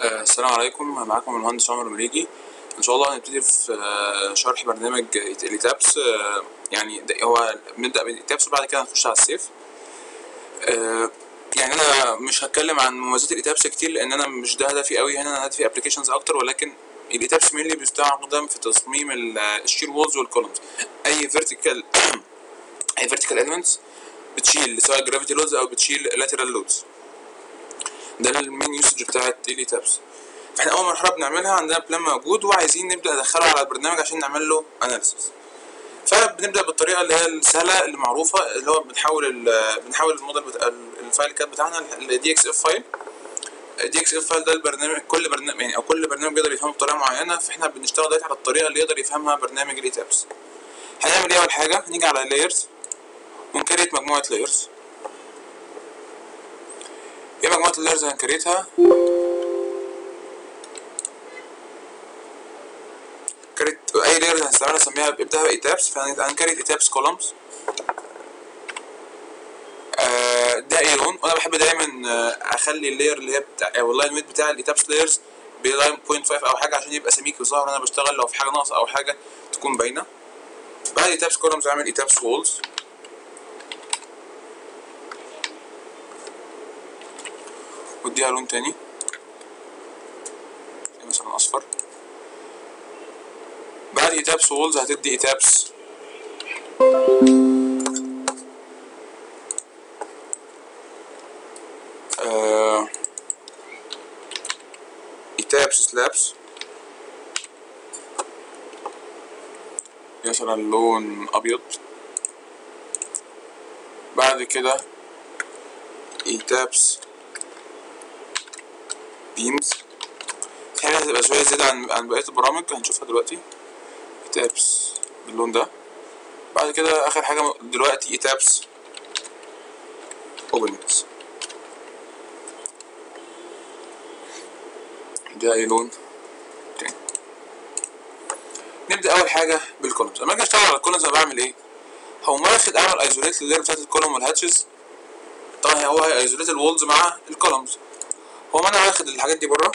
آه، السلام عليكم معاكم المهندس عمر المريجي ان شاء الله هنبتدي في آه، شرح برنامج اليتابس آه، يعني ده هو بنبدا باليتابس وبعد كده هنخش على السيف آه، يعني انا مش هتكلم عن مميزات اليتابس كتير لان انا مش ده هدفي قوي هنا انا هدفي ابلكيشنز اكتر ولكن اليتابس مينلي بيستخدم في تصميم الشير وولز والكولومز اي فيرتيكال اي فيرتيكال اليمنتس بتشيل سواء جرافيتي لودز او بتشيل لاترال لودز ده المين يوسج بتاعت ديلي تابس فاحنا اول مرحله بنعملها عندنا بلان موجود وعايزين نبدا ندخله على البرنامج عشان نعمل له اناليسيس فبنبدا بالطريقه اللي هي السهله اللي معروفه اللي هو بنحول ال بنحول الموديل بتاع الفايل كات بتاعنا لدي اكس اف فايل الدي اكس اف فايل ده البرنامج كل برنامج يعني او كل برنامج بيقدر يفهمه بطريقه معينه فاحنا بنشتغل دلوقتي على الطريقه اللي يقدر يفهمها برنامج الايتابس هنعمل ايه اول حاجه هنيجي على لايرز ونكريت مجموعه لايرز ايه مجموعه اللايرز اللي هنكريتها كريت اي لاير هنستعملها نسميها ابداها باي تابس فهنكريت اي تابس كولومز ده اي لون وانا بحب دايما آه، اخلي اللاير اللي هي بتاع او اللاين ويت بتاع الايتابس لايرز بلاين 0.5 او حاجه عشان يبقى سميك وظاهر وانا بشتغل لو في حاجه ناقصه او حاجه تكون باينه بعد ايتابس كولومز اعمل ايتابس وولز واديها لون تاني مثلا اصفر بعد ايتابس وولز هتدي ايتابس آه ايتابس سلابس مثلا لون ابيض بعد كده ايتابس بيمز في حاجة هتبقى شوية زيادة عن عن بقية البرامج هنشوفها دلوقتي تابس باللون ده بعد كده اخر حاجه دلوقتي تابس اوبننجز ده اي لون تاني نبدا اول حاجه بالكولومز لما اجي اشتغل على الكولومز انا بعمل ايه هقوم واخد اعمل ايزوليت لللاير بتاعت الكولوم والهاتشز طبعا هو هيأيزوليت الوولز مع الكولومز هو ما انا واخد الحاجات دي بره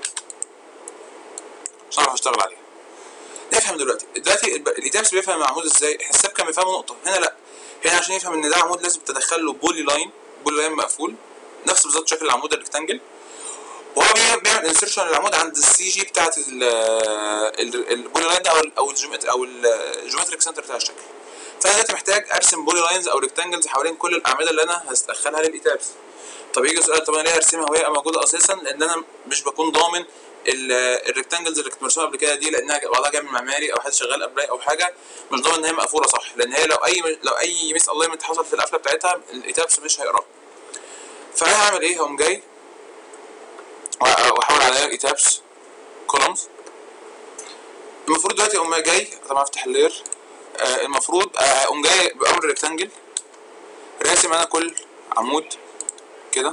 عشان اعرف اشتغل عليها نفهم دلوقتي دلوقتي الب- الايتابس بيفهم العمود ازاي الحساب كان بيفهمه نقطه هنا لا هنا عشان يفهم ان ده عمود لازم تدخل له بولي لاين بولي لاين مقفول نفس بالظبط شكل العمود الريكتانجل وهو بيعمل- بيعمل انسرشن للعمود عند السي جي بتاعت ال- ال- البولي لاين ده او ال او الجيومت او الجيومتريك سنتر بتاع الشكل فانا دلوقتي محتاج ارسم بولي لاينز او ريكتانجلز حوالين كل الاعمده اللي انا هدخلها للايتابس طب يجي سؤال طب انا ليه هرسمها وهي موجوده اساسا لان انا مش بكون ضامن الريكتانجلز اللي كنت مرسومها قبل كده دي لانها بعضها جاي من معماري او حد شغال ابراي او حاجه مش ضامن ان هي مقفوله صح لان هي لو اي لو اي ميس الاينمنت حصل في القفله بتاعتها الايتابس مش هيقراها فانا هعمل ايه هقوم جاي وأ- واحاول على ايتابس كولومز المفروض دلوقتي اقوم جاي طبعا افتح اللاير آه المفروض آه، اقوم جاي بامر ريكتانجل راسم انا كل عمود كده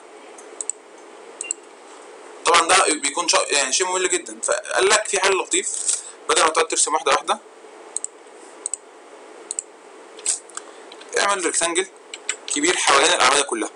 طبعا ده بيكون شا... يعني شيء ممل جدا فقال لك في حل لطيف بدل ما تقعد ترسم واحده واحده اعمل ريكتانجل كبير حوالين الاعمده كلها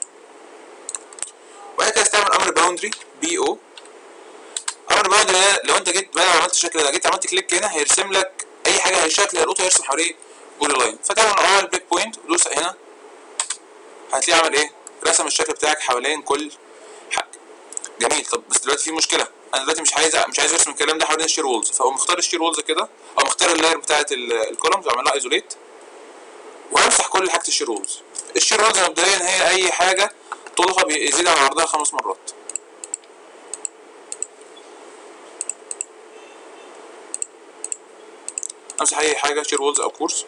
وبعد كده استعمل امر باوندري بي او امر باوندري ده لو انت جيت بدل ما عملت الشكل ده جيت عملت كليك هنا هيرسم لك اي حاجه هالشكل هيلقطه هيرسم حواليه بولي لاين فتعمل اول بريك بوينت ودوس هنا هتلاقيه عمل ايه رسم الشكل بتاعك حوالين كل حاجه جميل طب بس دلوقتي في مشكله انا دلوقتي مش عايز مش عايز ارسم الكلام ده حوالين الشير وولز فاقوم مختار الشير وولز كده او مختار اللاير بتاعت الكولومز واعمل لها ايزوليت وامسح كل حاجه الشير وولز الشير وولز مبدئيا هي اي حاجه طولها بيزيد عن عرضها خمس مرات امسح اي حاجه شير وولز او كورس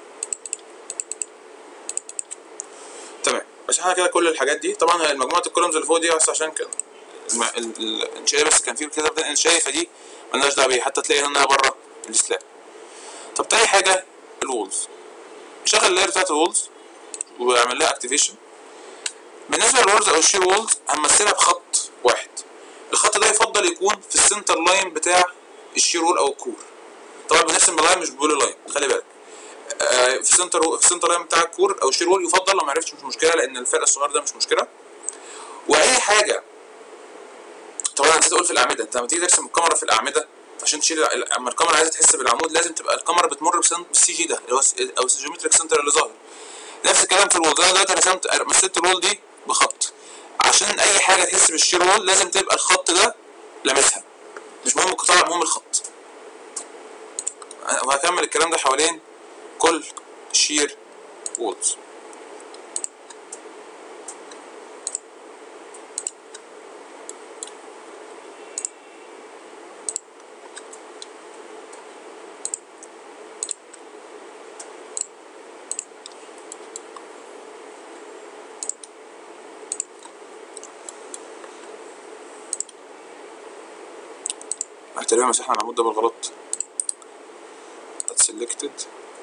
تمام بس احنا كده كل الحاجات دي طبعا مجموعه الكولومز اللي فوق دي بس عشان كده الم- ال- ال- الانشائيه بس كان في كده بدأ انشائي فدي ملناش دعوه بيها حتى تلاقي هنا بره السلاب طب تاني حاجه الوولز شغل اللاير بتاعت الوولز واعمل لها اكتيفيشن بالنسبه للوولز او الشير وولز هنمثلها بخط واحد الخط ده يفضل يكون في السنتر لاين بتاع الشير وول او الكور طبعا بنرسم بلاين مش بولي لاين خلي بالك آه، في السنتر في السنتر لاين بتاع الكور او الشير وول يفضل لو ما عرفتش مش مشكله لان الفرق الصغير ده مش مشكله واي حاجه طبعا نسيت اقول في الاعمده انت لما تيجي ترسم الكاميرا في الاعمده عشان تشيل ال- اما الكاميرا عايزه تحس بالعمود لازم تبقى الكاميرا بتمر بسن- بالسي جي ده اللي هو س- او الجيومتريك سنتر اللي ظاهر نفس الكلام في الوول انا دلوقتي رسمت مثلت الوول دي بخط عشان اي حاجه تحس بالشير وول لازم تبقى الخط ده لامسها مش مهم القطاع المهم الخط وهكمل الكلام ده حوالين كل شير وولز احنا تقريبا مسحنا العمود ده بالغلط selected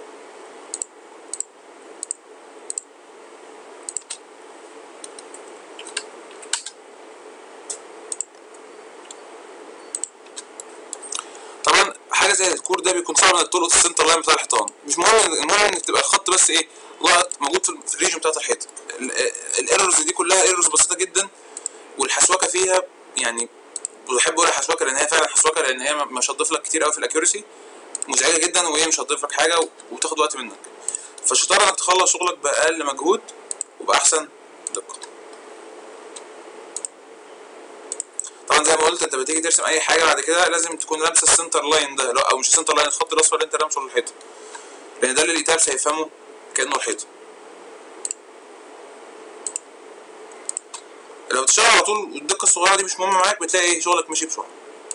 طبعا حاجه زي الكور ده بيكون صعب انك تلقط السنتر لاين بتاع الحيطان مش مهم المهم انك تبقى الخط بس ايه لقط موجود في في الريجن بتاعت الحيطه الايرورز دي كلها ايرورز بسيطه جدا والحسوكه فيها يعني بحب اقول حسوكه لان هي فعلا حسوكه لان هي مش هتضيف لك كتير قوي في الاكيورسي مزعجه جدا وهي مش هتضيف لك حاجه وتاخد وقت منك فالشطاره انك تخلص شغلك باقل مجهود وباحسن دقه طبعا زي ما قلت انت بتيجي ترسم اي حاجه بعد كده لازم تكون لامسه السنتر لاين ده لا، او مش السنتر لاين الخط الاصفر اللي انت لامسه للحيطه لان ده اللي الايتابس هيفهمه كانه الحيطه لو بتشتغل على طول والدقه الصغيره دي مش مهمه معاك بتلاقي ايه شغلك ماشي بسرعه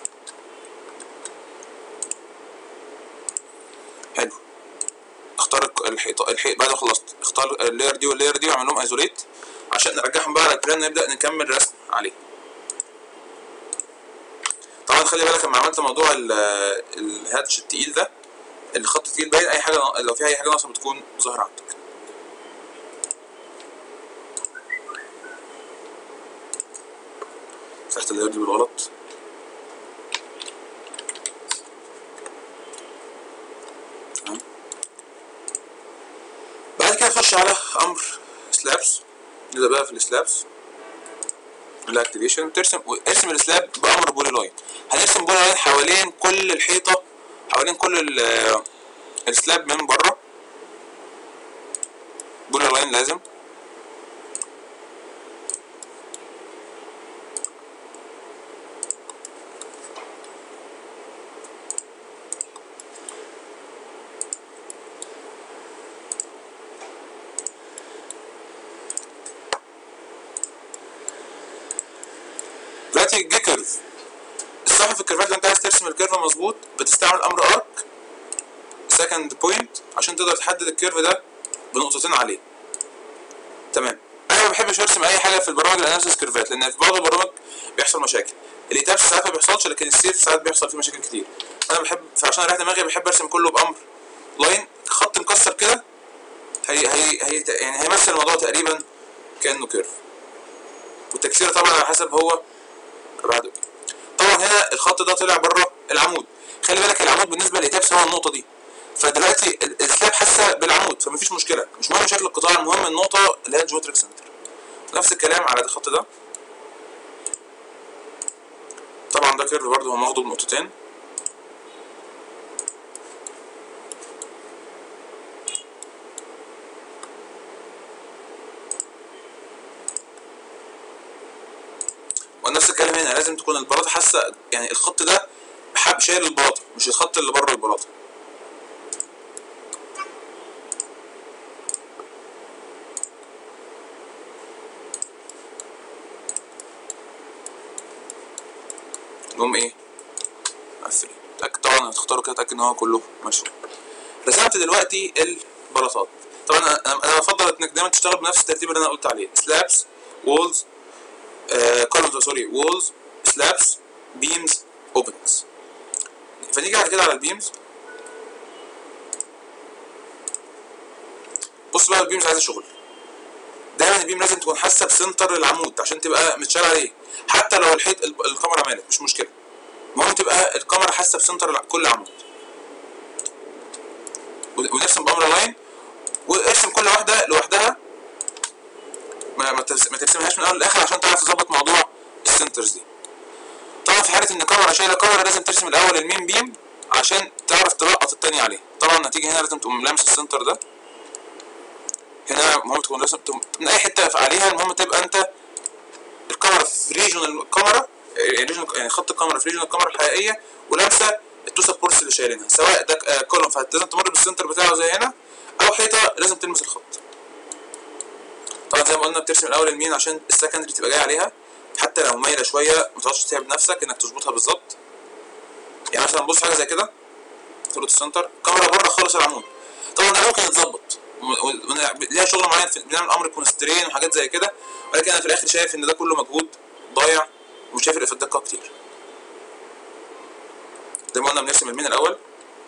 حلو اختار الك- الحيطه الحيط بعد ما خلصت اختار اللاير دي واللاير دي واعمل لهم ايزوليت عشان نرجعهم بقى على البلان نبدا نكمل رسم عليه طبعا خلي بالك لما عملت موضوع ال- الهاتش التقيل ده الخط التقيل باين اي حاجه لو في اي حاجه ناقصه بتكون ظاهره عندك فتحت اللاير دي بالغلط تمام بعد كده نخش على امر سلابس نبدا بقى في السلابس الاكتيفيشن ترسم ارسم السلاب بامر بولي لاين هنرسم بولي لاين حوالين كل الحيطه حوالين كل ال- السلاب من بره بولي لاين لازم دلوقتي جه كيرف الصح في الكيرفات لو انت عايز ترسم الكيرف مظبوط بتستعمل امر ارك سكند بوينت عشان تقدر تحدد الكيرف ده بنقطتين عليه تمام انا ما بحبش ارسم اي حاجه في البرامج الاناليسيس كيرفات لان في بعض البرامج بيحصل مشاكل الايتابس ساعات ما بيحصلش لكن السيف ساعات بيحصل فيه مشاكل كتير انا بحب فعشان اريح دماغي بحب ارسم كله بامر لاين خط مكسر كده هي هي هي يعني هيمثل الموضوع تقريبا كانه كيرف والتكسير طبعا على حسب هو بعده طبعا هنا الخط ده طلع بره العمود خلي بالك العمود بالنسبه للايتابس هو النقطه دي فدلوقتي ال- السلاب حاسه بالعمود فمفيش مشكله مش مهم شكل القطاع المهم النقطه اللي هي الجيومتريك سنتر نفس الكلام على الخط ده طبعا ده كيرف برضه هو واخده بنقطتين ونفس الكلام هنا لازم تكون البلاطه حاسه يعني الخط ده حاب شايل البلاطه مش الخط اللي بره البلاطه نقوم ايه قفل تأكد طبعا هتختاروا كده تأكد ان هو كله مشروع رسمت دلوقتي البلاطات طبعا انا انا بفضل انك دايما تشتغل بنفس الترتيب اللي انا قلت عليه سلابس وولز كولمز سوري وولز سلابس بيمز اوبننجز فنيجي بعد كده على البيمز بص بقى البيمز عايزه شغل دايما البيم لازم تكون حاسه بسنتر العمود عشان تبقى متشال عليه حتى لو الحيط ال- الكاميرا مالت مش مشكله المهم تبقى الكاميرا حاسه بسنتر الع- كل عمود ون- ونرسم بامر لاين وارسم كل واحده لوحدها ما ما ترس- ما ترسمهاش من الاول لاخر عشان تعرف تظبط موضوع السنترز دي طبعا حاله ان كاميرا شايله كاميرا لازم ترسم الاول المين بيم عشان تعرف تلقط التاني عليه طبعا هتيجي هنا لازم تقوم لامس السنتر ده هنا المهم تكون رسم من اي حته عليها المهم تبقى انت الكاميرا في ريجون الكاميرا يعني region- يعني خط الكاميرا في ريجون الكاميرا الحقيقيه ولامسه التو سبورتس اللي شايلينها سواء ده كولوم فلازم تمر بالسنتر بتاعه زي هنا او حيطه لازم تلمس الخط طبعا زي ما قلنا بترسم الاول المين عشان السكندري تبقى جاي عليها حتى لو مايله شويه ما تقعدش تتعب نفسك انك تظبطها بالظبط يعني مثلا بص حاجه زي كده تربط السنتر كاميرا بره خالص العمود طبعا ده ممكن يتظبط و- و- ون- ليها شغل معين في- بنعمل امر كونسترين وحاجات زي كده ولكن انا في الاخر شايف ان ده كله مجهود ضايع ومش هيفرق في الدقه كتير زي ما قلنا بنرسم المين الاول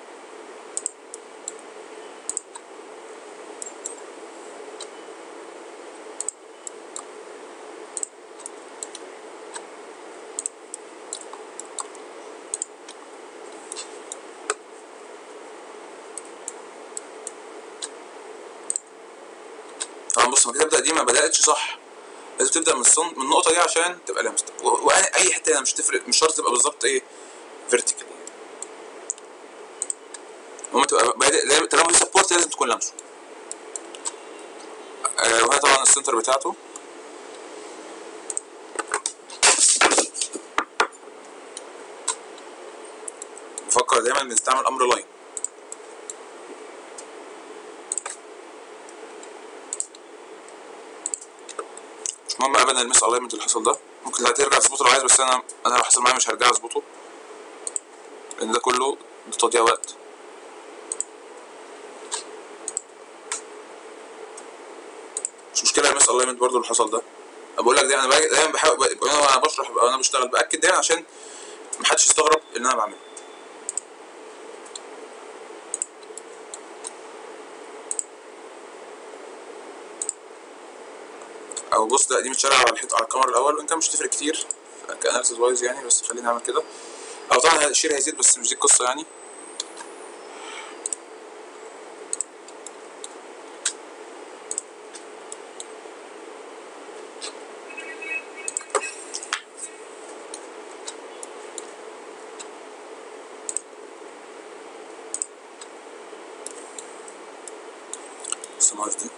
طبعا بص لما تبدا دي ما بداتش صح لازم تبدا من الصن من النقطه دي عشان تبقى لامس و- واي حته هنا مش تفرق مش شرط تبقى بالظبط ايه فيرتيكال المهم تبقى بادئ لا- طالما في سبورت لازم تكون لامسه آه وهنا طبعا السنتر بتاعته بفكر دايما بنستعمل امر لاين مش مهم ابدا المس الاينمنت اللي حصل ده ممكن لا ترجع تظبطه لو عايز بس انا انا لو حصل معايا مش هرجع اظبطه لان ده كله ده تضييع وقت مش مشكله المس الاينمنت برضو اللي حصل ده أنا بقول لك دايما انا باجي- دايما بحاول ب- وانا وأنا بشرح وانا بشتغل باكد دايما عشان محدش يستغرب اللي انا بعمله او بص ده دي متشالة على الحيط على الكاميرا الاول وان كان مش تفرق كتير كاناليسيس وايز يعني بس خلينا نعمل كده او طبعا الشير هيزيد بس مش دي القصه يعني بس ما دي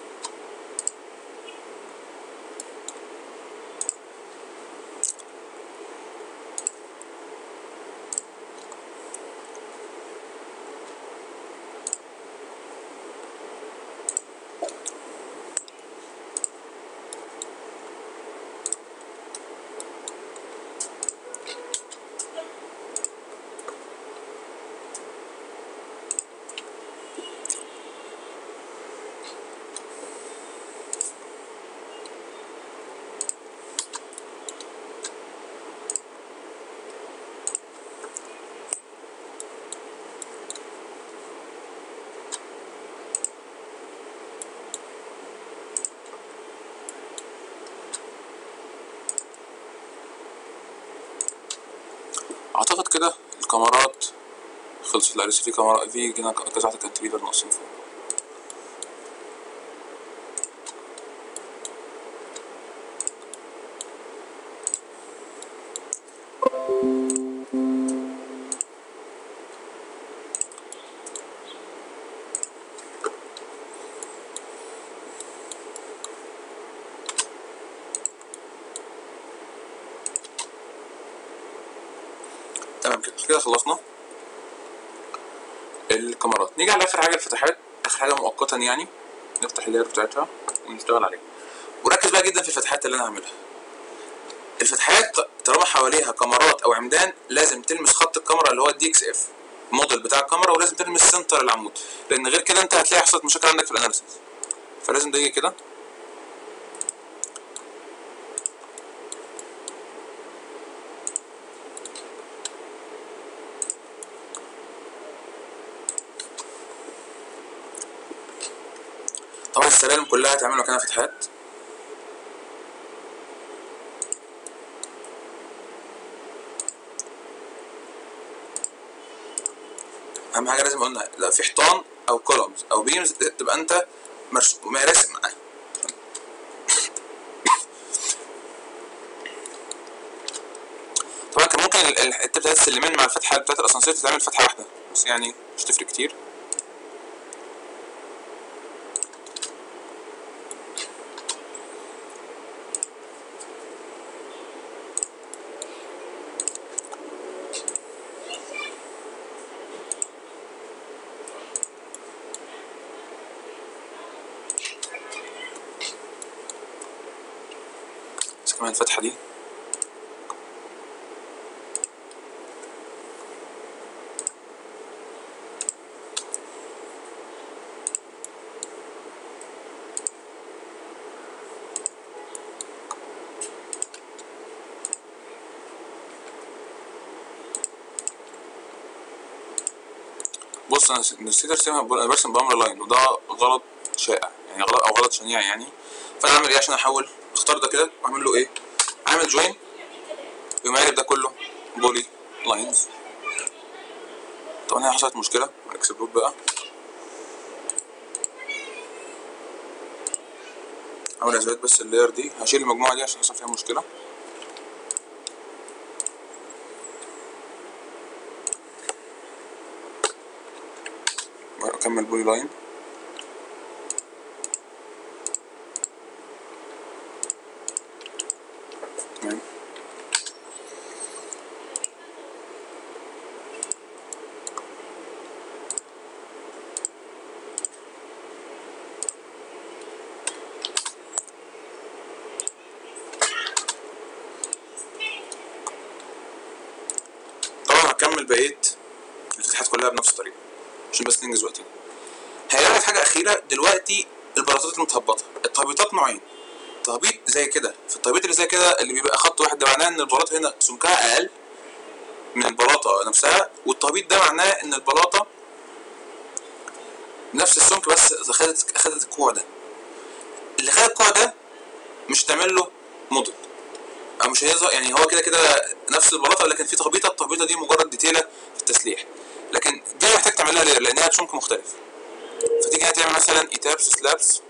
اعتقد كده الكاميرات خلصت لا لسه في كاميرا في هنا كذا واحده كانتليفر ناقصين فوق تمام كده كده خلصنا الكاميرات نيجي على اخر حاجه الفتحات اخر حاجه مؤقتا يعني نفتح اللاير بتاعتها ونشتغل عليها وركز بقى جدا في الفتحات اللي انا هعملها الفتحات طالما حواليها كاميرات او عمدان لازم تلمس خط الكاميرا اللي هو الدي اكس اف الموديل بتاع الكاميرا ولازم تلمس سنتر العمود لان غير كده انت هتلاقي حصلت مشاكل عندك في الاناليسيس فلازم ده يجي كده طبعا السلالم كلها هتعمل مكانها فتحات اهم حاجه لازم قلنا لا في حيطان او كولومز او بيمز تبقى انت مرسوم راسم معاه طبعا كان ممكن ال- الحته بتاعت السلمين مع الفتحه بتاعت الاسانسير تتعمل فتحه واحده بس يعني مش تفرق كتير بس كمان الفتحه دي بص انا نسيت ارسمها ب- انا برسم بامر لاين وده غلط شائع يعني غلط او غلط شنيع يعني فانا اعمل ايه عشان احول اختار ده كده واعمل له ايه اعمل جوين يقوم قالب ده كله بولي لاينز طبعا هي حصلت مشكله اكسبلود بقى اعمل اثبات بس اللاير دي هشيل المجموعه دي عشان حصل فيها مشكله اكمل بولي لاين تمام طبعا هكمل بقيه الفتحات كلها بنفس الطريقه عشان بس ننجز وقتنا هيقول لك حاجه اخيره دلوقتي البلاطات المتهبطه التهبيطات نوعين تهبيط زي كده في التهبيط اللي زي كده اللي بيبقى خط واحد ده معناه ان البلاطه هنا سمكها اقل من البلاطه نفسها والتهبيط ده معناه ان البلاطه نفس السمك بس خدت خدت الكوع ده اللي خد الكوع ده مش هتعمل له موديل او مش هيظهر يعني هو كده كده نفس البلاطه لكن في تهبيطه التهبيطه دي مجرد ديتيله في التسليح لكن دي محتاج تعملها ليه؟ لانها بسمك مختلف فتيجي هنا تعمل مثلا ايتابس سلابس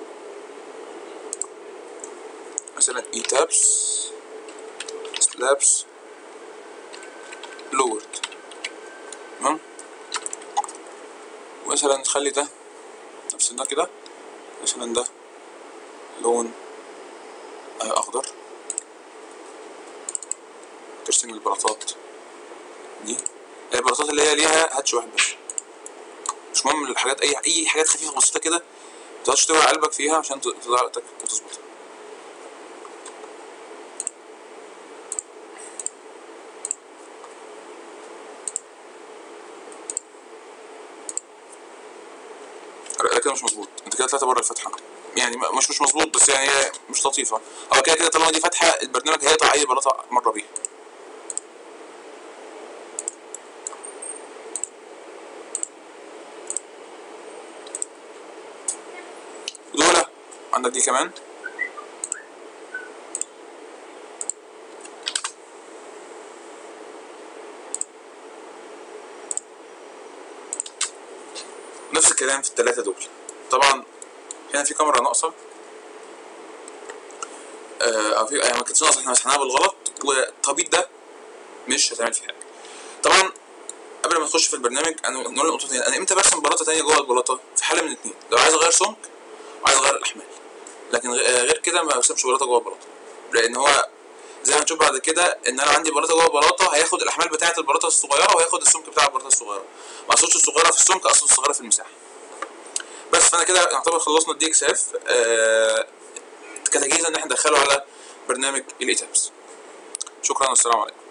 مثلا ايتابس سلابس لورد تمام مثلا تخلي ده نفس ده كده مثلا ده لون آه، اخضر ترسم البلاطات دي البلاطات اللي هي ليها هاتش واحد بس مش مهم الحاجات اي اي حاجات خفيفه بسيطه كده متقعدش توجع قلبك فيها عشان تضيع وقتك وتظبطها لا، كده مش مظبوط انت كده طلعت بره الفتحه يعني م- مش مش مظبوط بس يعني هي مش لطيفه هو كده كده طالما دي فتحه البرنامج هيقطع اي بلاطه مره بيها دول عندك دي كمان نفس الكلام في الثلاثة دول طبعا هنا في كاميرا ناقصة آه، او في يعني ما كانتش ناقصة احنا مسحناها بالغلط والتهبيط ده مش هتعمل فيه حاجة طبعا قبل ما نخش في البرنامج انا نقول نقطتين انا امتى برسم بلاطة تانية جوه البلاطة في حالة من اتنين لو عايز اغير سمك وعايز اغير الاحمال لكن غ- آه، غير كده ما برسمش بلاطة جوه البلاطة لان هو زي ما هنشوف بعد كده ان انا عندي بلاطه جوه بلاطه هياخد الاحمال بتاعه البلاطه الصغيره وهياخد السمك بتاع البلاطه الصغيره ما اقصدش الصغيره في السمك اقصد الصغيره في المساحه بس فانا كده نعتبر خلصنا الدي اكس اف آه كتجهيز ان احنا ندخله على برنامج الايتابس شكرا والسلام عليكم